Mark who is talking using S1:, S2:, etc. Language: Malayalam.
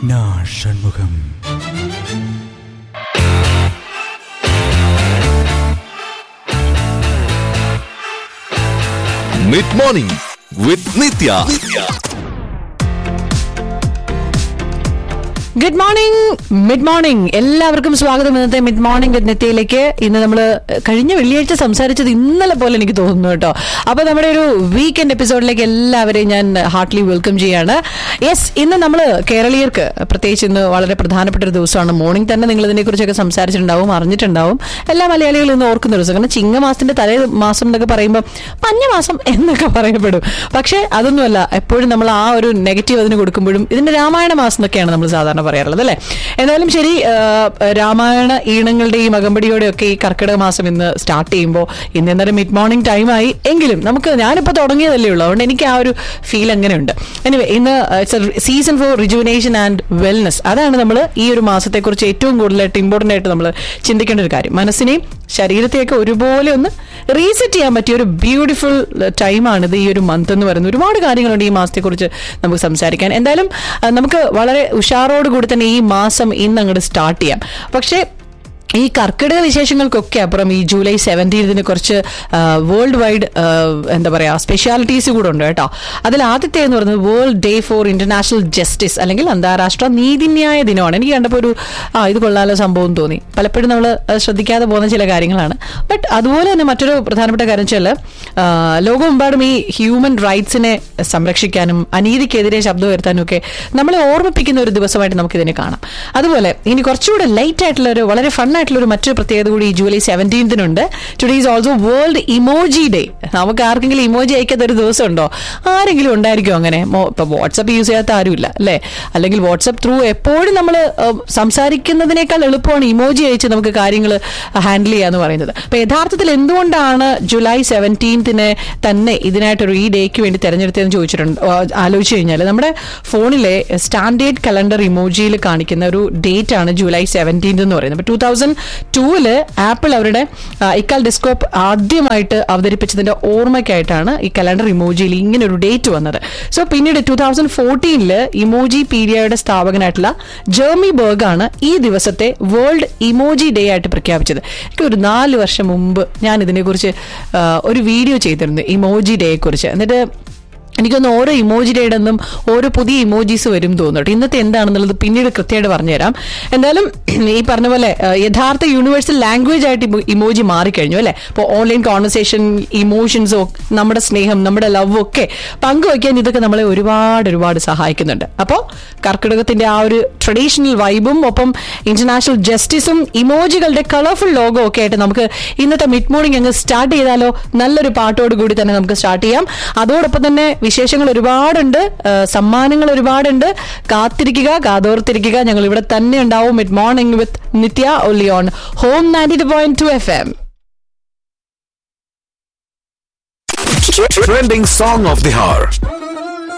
S1: Meena Shanmugam
S2: mid morning with Nithya
S3: good morning mid morning എല്ലാവർക്കും സ്വാഗതം ഇന്നത്തെ മിഡ് മോർണിംഗ് വിത്ത് നിത്യയിലേക്ക് ഇന്ന് നമ്മൾ കഴിഞ്ഞ വെള്ളിയാഴ്ച സംസാരിച്ചത് ഇന്നലെ പോലെ എനിക്ക് തോന്നുന്നു കേട്ടോ അപ്പൊ നമ്മുടെ ഒരു വീക്കെൻഡ് എപ്പിസോഡിലേക്ക് എല്ലാവരെയും ഞാൻ ഹാർട്ട്ലി വെൽക്കം ചെയ്യാണ് യെസ് ഇന്ന് നമ്മൾ കേരളീയർക്ക് പ്രത്യേകിച്ച് ഇന്ന് വളരെ പ്രധാനപ്പെട്ട ഒരു ദിവസമാണ് മോർണിംഗ് തന്നെ നിങ്ങൾ ഇതിനെക്കുറിച്ചൊക്കെ സംസാരിച്ചിട്ടുണ്ടാവും അറിഞ്ഞിട്ടുണ്ടാവും എല്ലാ മലയാളികളും ഇന്ന് ഓർക്കുന്ന ഒരു ദിവസം കാരണം ചിങ്ങമാസത്തിന്റെ തലേ മാസം എന്നൊക്കെ പറയുമ്പോൾ പഞ്ഞമാസം എന്നൊക്കെ പറയപ്പെടും പക്ഷേ അതൊന്നുമല്ല എപ്പോഴും നമ്മൾ ആ ഒരു നെഗറ്റീവ് അതിന് കൊടുക്കുമ്പോഴും ഇതിന്റെ രാമായണ മാസം എന്നൊക്കെയാണ് നമ്മൾ സാധാരണ പറയാറുള്ളത് അല്ലേ എന്തായാലും ശരി ആ, രാമായണ ഈണങ്ങളുടെയും അകമ്പടിയോടെയും ഒക്കെ ഈ കർക്കിടക മാസം ഇന്ന് സ്റ്റാർട്ട് ചെയ്യുമ്പോൾ ഇന്ന് ഇന്നലെ മിഡ് മോർണിംഗ് ടൈമായി എങ്കിലും നമുക്ക് ഞാനിപ്പോൾ തുടങ്ങിയതല്ലേ ഉള്ളൂ അതുകൊണ്ട് എനിക്ക് ആ ഒരു ഫീൽ അങ്ങനെയുണ്ട് എനിവേ ഇന്ന് season for rejuvenation and wellness അതാണ് നമ്മൾ ഈ ഒരു മാസത്തെക്കുറിച്ച് ഏറ്റവും കൂടുതലായിട്ട് ഇമ്പോർട്ടൻ്റ് ആയിട്ട് നമ്മൾ ചിന്തിക്കേണ്ട ഒരു കാര്യം മനസ്സിനെയും ശരീരത്തെയൊക്കെ ഒരുപോലെ ഒന്ന് റീസെറ്റ് ചെയ്യാൻ പറ്റിയ ഒരു ബ്യൂട്ടിഫുൾ ടൈമാണിത് ഈ ഒരു മന്ത് എന്ന് പറയുന്നത് ഒരുപാട് കാര്യങ്ങളുണ്ട് ഈ മാസത്തെക്കുറിച്ച് നമുക്ക് സംസാരിക്കാൻ എന്തായാലും ആ, നമുക്ക് വളരെ ഉഷാറോടുകൂടി തന്നെ ഈ മാസം ഇന്ന് അങ്ങോട്ട് സ്റ്റാർട്ട് ചെയ്യാം പക്ഷേ ഈ കർക്കിടക വിശേഷങ്ങൾക്കൊക്കെ അപ്പുറം ഈ ജൂലൈ സെവൻറ്റീൻതിന് കുറച്ച് വേൾഡ് വൈഡ് എന്താ പറയുക സ്പെഷ്യാലിറ്റീസ് കൂടെ ഉണ്ട് കേട്ടോ അതിൽ ആദ്യത്തെ എന്ന് പറയുന്നത് world day for international justice അല്ലെങ്കിൽ അന്താരാഷ്ട്ര നീതിന്യായ ദിനമാണ് എനിക്ക് കണ്ടപ്പോൾ ഒരു ആ ഇത് കൊള്ളാലോ സംഭവം തോന്നി പലപ്പോഴും നമ്മൾ ശ്രദ്ധിക്കാതെ പോകുന്ന ചില കാര്യങ്ങളാണ് ബട്ട് അതുപോലെ തന്നെ മറ്റൊരു പ്രധാനപ്പെട്ട കാര്യം വെച്ചാൽ ആ, ലോകമെമ്പാടും ഈ ഹ്യൂമൻ റൈറ്റ്സിനെ സംരക്ഷിക്കാനും അനീതിക്കെതിരെ ശബ്ദം ഉയർത്താനും ഒക്കെ നമ്മളെ ഓർമ്മിപ്പിക്കുന്ന ഒരു ദിവസമായിട്ട് നമുക്ക് ഇതിനെ കാണാം അതുപോലെ ഇനി കുറച്ചുകൂടെ ലൈറ്റ് ആയിട്ടുള്ള ഒരു വളരെ ഫൺ ആയിട്ടുള്ള ഒരു മറ്റൊരു പ്രത്യേകത കൂടി ഈ ജൂലൈ സെവൻറ്റീൻത്തിനുണ്ട് today is also world emoji day നമുക്ക് ആർക്കെങ്കിലും ഇമോജി അയക്കാത്ത ഒരു ദിവസം ഉണ്ടോ ആരെങ്കിലും ഉണ്ടായിരിക്കും അങ്ങനെ മോ- ഇപ്പൊ വാട്സപ്പ് യൂസ് ചെയ്യാത്ത ആരുമില്ല അല്ലേ അല്ലെങ്കിൽ വാട്സപ്പ് ത്രൂ എപ്പോഴും നമ്മൾ സംസാരിക്കുന്നതിനേക്കാൾ എളുപ്പമാണ് ഇമോജി അയച്ച് നമുക്ക് കാര്യങ്ങൾ ഹാൻഡിൽ ചെയ്യാന്ന് പറയുന്നത് അപ്പൊ യഥാർത്ഥത്തിൽ എന്തുകൊണ്ടാണ് ജൂലൈ സെവൻറ്റീൻത്തിന് തന്നെ ഇതിനായിട്ടൊരു ഈ ഡേക്ക് വേണ്ടി തെരഞ്ഞെടുത്തതെന്ന് ചോദിച്ചിട്ടുണ്ട് ആ, ആലോചിച്ച് കഴിഞ്ഞാൽ നമ്മുടെ ഫോണിലെ സ്റ്റാൻഡേർഡ് കലണ്ടർ ഇമോജിയിൽ കാണിക്കുന്ന ഒരു ഡേറ്റ് ആണ് ജൂലൈ സെവൻറ്റീൻത് എന്ന് പറയുന്നത് ടൂ തൗസൻഡ് ടൂവില് ആപ്പിൾ അവരുടെ ആ, ഇക്കാൽ ഡിസ്കോപ്പ് ആദ്യമായിട്ട് അവതരിപ്പിച്ചതിന്റെ ഓർമ്മയ്ക്കായിട്ടാണ് ഈ കലണ്ടർ ഇമോജിയിൽ ഇങ്ങനെ ഒരു ഡേറ്റ് വന്നത് സോ പിന്നീട് ടൂ തൗസൻഡ് ഫോർട്ടീനില് ഇമോജി പീഡിയയുടെ സ്ഥാപകനായിട്ടുള്ള ജെർമി ബർഗ് ആണ് ഈ ദിവസത്തെ വേൾഡ് ഇമോജി ഡേ ആയിട്ട് പ്രഖ്യാപിച്ചത് എനിക്ക് ഒരു നാല് വർഷം മുമ്പ് ഞാൻ ഇതിനെക്കുറിച്ച് ആ, ഒരു വീഡിയോ ചെയ്തിരുന്നു ഇമോജി ഡേയെ കുറിച്ച് എന്നിട്ട് എനിക്കൊന്ന് ഓരോ ഇമോജി ഡേയുടെന്നും ഓരോ പുതിയ ഇമോജീസ് വരും തോന്നുന്നു ഇന്നത്തെ എന്താണെന്നുള്ളത് പിന്നീട് കൃത്യമായിട്ട് പറഞ്ഞുതരാം എന്തായാലും ഈ പറഞ്ഞ പോലെ ആ, യഥാർത്ഥ യൂണിവേഴ്സൽ ലാംഗ്വേജ് ആയിട്ട് ഇമോജി മാറിക്കഴിഞ്ഞു അല്ലേ ഇപ്പോൾ ഓൺലൈൻ കോൺവെർസേഷൻ ഇമോഷൻസോ നമ്മുടെ സ്നേഹം നമ്മുടെ ലവ് ഒക്കെ പങ്കുവയ്ക്കാൻ ഇതൊക്കെ നമ്മളെ ഒരുപാട് ഒരുപാട് സഹായിക്കുന്നുണ്ട് അപ്പോൾ കർക്കിടകത്തിന്റെ ആ ഒരു ട്രഡീഷണൽ വൈബും ഒപ്പം ഇന്റർനാഷണൽ ജസ്റ്റിസും ഇമോജികളുടെ കളർഫുൾ ലോഗോ ഒക്കെ ആയിട്ട് നമുക്ക് ഇന്നത്തെ മിഡ് മോർണിംഗ് അങ്ങ് സ്റ്റാർട്ട് ചെയ്താലോ നല്ലൊരു പാട്ടോട് കൂടി തന്നെ നമുക്ക് സ്റ്റാർട്ട് ചെയ്യാം അതോടൊപ്പം തന്നെ വിശേഷങ്ങൾ ഒരുപാടുണ്ട് ആ, സമ്മാനങ്ങൾ ഒരുപാടുണ്ട് കാത്തിരിക്കുക കാതോർത്തിരിക്കുക ഞങ്ങൾ ഇവിടെ തന്നെ ഉണ്ടാവും mid morning with Nithya only on home ninety point two F M
S2: trending song of the hour